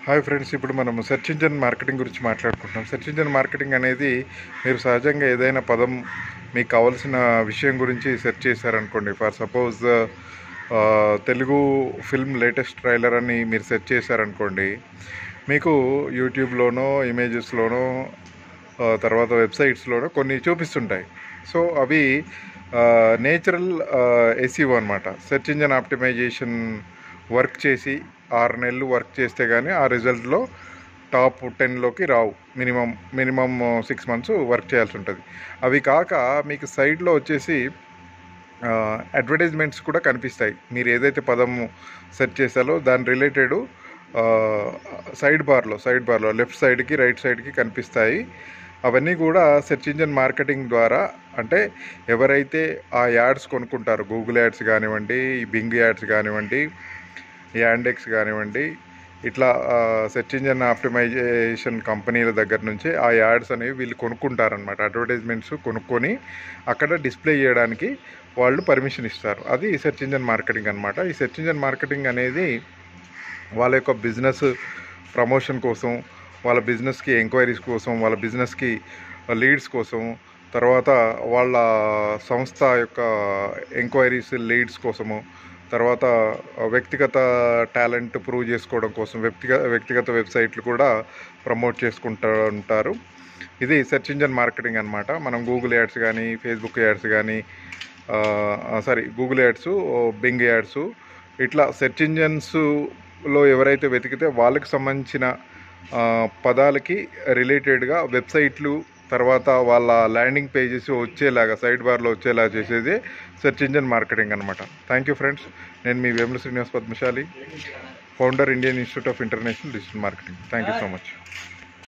hi friends ఇప్పుడు మనము search engine marketing గురించి మాట్లాడుకుంటున్నాం సెర్చ్ ఇంజన్ మార్కెటింగ్ అనేది మీరు సహజంగా ఏదైనా పదం మీకు కావాల్సిన విషయం గురించి సెర్చ్ చేశారనుకోండి for suppose Telugu film latest trailer అని మీరు సెర్చ్ చేశారనుకోండి మీకు యూట్యూబ్లోనో ఇమేజెస్లోనో ఆ, తర్వాత వెబ్సైట్స్లోనో కొన్ని చూపిస్తుంటాయి సో అవి నేచురల్ ఎస్ఈఓ అనమాట సెర్చ్ ఇంజన్ ఆప్టిమైజేషన్ వర్క్ చేసి ఆరు నెలలు వర్క్ చేస్తే కానీ ఆ రిజల్ట్లో టాప్ టెన్లోకి రావు minimum minimum six months work చేయాల్సి ఉంటుంది అవి కాక మీకు సైడ్లో వచ్చేసి అడ్వర్టైజ్మెంట్స్ కూడా కనిపిస్తాయి మీరు ఏదైతే పదము సెర్చ్ చేశారో దాని రిలేటెడ్ సైడ్ బార్లో సైడ్ బార్లో లెఫ్ట్ సైడ్కి రైట్ సైడ్కి కనిపిస్తాయి అవన్నీ కూడా సెర్చ్ ఇంజన్ మార్కెటింగ్ ద్వారా అంటే ఎవరైతే ఆ యాడ్స్ కొనుక్కుంటారో గూగుల్ యాడ్స్ కానివ్వండి బింగ్ యాడ్స్ కానివ్వండి యాండెక్స్ కానివ్వండి ఇట్లా సెర్చ్ ఇంజన్ ఆప్టిమైజేషన్ కంపెనీల దగ్గర నుంచి ఆ యాడ్స్ అనేవి వీళ్ళు కొనుక్కుంటారనమాట అడ్వర్టైజ్మెంట్స్ కొనుక్కొని అక్కడ డిస్ప్లే చేయడానికి వాళ్ళు పర్మిషన్ ఇస్తారు అది సెర్చ్ ఇంజన్ మార్కెటింగ్ అనమాట ఈ సెర్చ్ ఇంజన్ మార్కెటింగ్ అనేది వాళ్ళ యొక్క బిజినెస్ ప్రమోషన్ కోసం వాళ్ళ బిజినెస్కి ఎంక్వైరీస్ కోసం వాళ్ళ బిజినెస్కి లీడ్స్ కోసం తర్వాత వాళ్ళ సంస్థ యొక్క ఎంక్వైరీస్ లీడ్స్ కోసము తర్వాత వ్యక్తిగత టాలెంట్ ప్రూవ్ చేసుకోవడం కోసం వ్యక్తిగత వ్యక్తిగత వెబ్సైట్లు కూడా ప్రమోట్ చేసుకుంటూ ఉంటారు ఇది సెర్చ్ ఇంజన్ మార్కెటింగ్ అనమాట మనం గూగుల్ యాడ్స్ కానీ ఫేస్బుక్ యాడ్స్ కానీ sorry Google ads Bing ads ఇట్లా సెర్చ్ ఇంజన్స్లో ఎవరైతే వెతికితే వాళ్ళకి సంబంధించిన ఆ, పదాలకి రిలేటెడ్గా వెబ్సైట్లు తర్వాత వాళ్ళ ల్యాండింగ్ పేజెస్ వచ్చేలాగా సైడ్ బార్లో వచ్చేలా చేసేది సెర్చ్ ఇంజన్ మార్కెటింగ్ అనమాట థ్యాంక్ యూ ఫ్రెండ్స్ నేను మీ Vemula Srinivas Padmashali founder Indian Institute of International Digital Marketing thank you so much